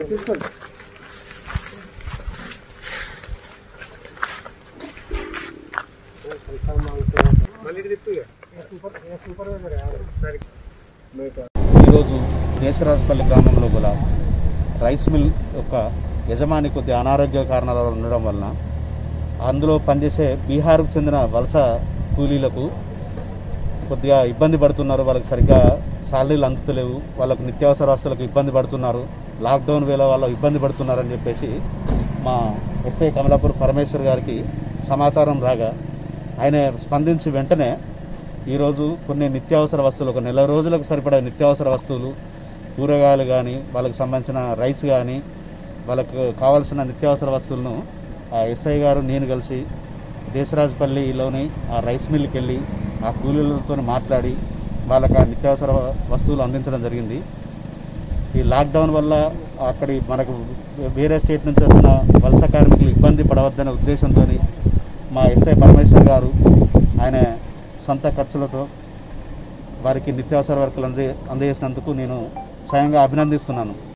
తీసుకోండి ఈరోజు కేశరాజపల్లి గ్రామంలో గల రైస్ మిల్ యొక్క యజమాని కొద్ది అనారోగ్య కారణాల వల్ల ఉండడం వలన అందులో పనిచేసే బీహార్కు చెందిన వలస కూలీలకు కొద్దిగా ఇబ్బంది పడుతున్నారు వాళ్ళకి సరిగ్గా శాలరీలు అందుతలేవు వాళ్ళకు నిత్యావసర వస్తువులకు ఇబ్బంది పడుతున్నారు లాక్డౌన్ వేళ వాళ్ళు ఇబ్బంది పడుతున్నారని చెప్పేసి మా ఎస్ఐ కమలాపూర్ పరమేశ్వర్ గారికి సమాచారం రాగా ఆయన స్పందించి వెంటనే ఈరోజు కొన్ని నిత్యావసర వస్తువులు ఒక నెల రోజులకు సరిపడా నిత్యావసర వస్తువులు కూరగాయలు కానీ వాళ్ళకి సంబంధించిన రైస్ కానీ వాళ్ళకు కావాల్సిన నిత్యావసర వస్తువులను ఆ ఎస్ఐ గారు నేను కలిసి దేశరాజపల్లిలోని ఆ రైస్ మిల్కి వెళ్ళి ఆ కూలీలతో మాట్లాడి వాళ్ళకి ఆ నిత్యావసర వస్తువులు అందించడం జరిగింది ఈ లాక్డౌన్ వల్ల అక్కడి మనకు వేరే స్టేట్ నుంచి వచ్చిన వలస కార్మికులు ఇబ్బంది పడవద్దనే ఉద్దేశంతో మా ఎస్ఐ పరమేశ్వర్ గారు ఆయన సొంత ఖర్చులతో వారికి నిత్యావసర వర్కులు అందే అందజేసినందుకు నేను స్వయంగా అభినందిస్తున్నాను